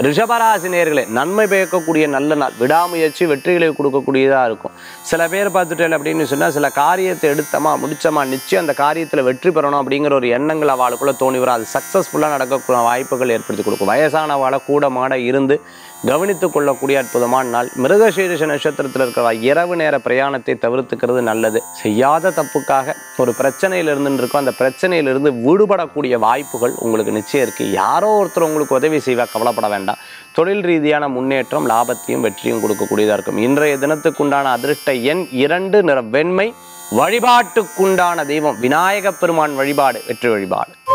ரிஷபராசி நேர்களே நன்மை பயக்கக்கூடிய நல்ல நாள் விடாமுயற்சி வெற்றிகளை கொடுக்கக்கூடியதாக இருக்கும் சில பேர் பார்த்துட்டேன் அப்படின்னு சொன்னால் சில காரியத்தை எடுத்தமா முடிச்சமா நிச்சயம் அந்த காரியத்தில் வெற்றி பெறணும் அப்படிங்கிற ஒரு எண்ணங்கள் அவளுக்குள்ள தோணி வரும் அது சக்ஸஸ்ஃபுல்லாக நடக்கக்கூடிய வாய்ப்புகள் ஏற்படுத்தி கொடுக்கும் வயசானவாளை கூட மாட இருந்து கவனித்து கொள்ளக்கூடிய அற்புதமான நாள் மிருகசீரிஷ நட்சத்திரத்தில் இருக்கிற இரவு நேர பிரயாணத்தை தவிர்த்துக்கிறது நல்லது செய்யாத தப்புக்காக ஒரு பிரச்சனையில இருந்து இருக்கும் அந்த பிரச்சனையிலிருந்து விடுபடக்கூடிய வாய்ப்புகள் உங்களுக்கு நிச்சயம் இருக்கு யாரோ ஒருத்தர் உங்களுக்கு உதவி செய்வா கவலைப்பட வேண்டாம் தொழில் ரீதியான முன்னேற்றம் லாபத்தையும் வெற்றியும் கொடுக்கக்கூடியதாக இருக்கும் இன்றைய தினத்துக்குண்டான அதிர்ஷ்ட எண் இரண்டு நிற வெண்மை வழிபாட்டுக்குண்டான தெய்வம் விநாயகப் பெருமான் வழிபாடு வெற்றி வழிபாடு